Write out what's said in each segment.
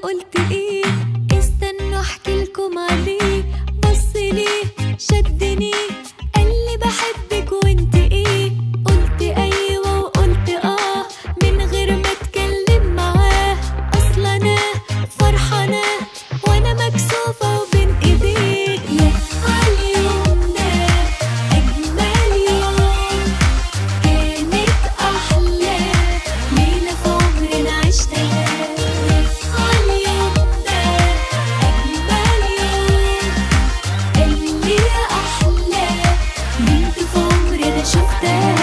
قلت ايه استنوا احكي لكم عليه بص ليه شدني قال لي بحبك وانت ايه قلت ايوه وقلت اه من غير ما اتكلم معاه اصل انا فرحانه وانا مكسوفه وبين ايديه يا عاليوم ده اجمل يوم كانت أحلى ليلة في عمرنا عشتها عاليوم ده أجمل يوم اللي أحلى بنت في عمرنا شفتها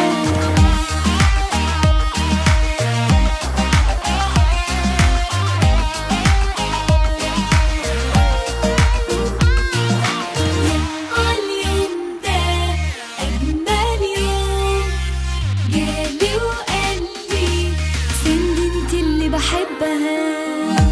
عاليوم ده أجمل يوم جالي وقال لي سند انت اللي بحبها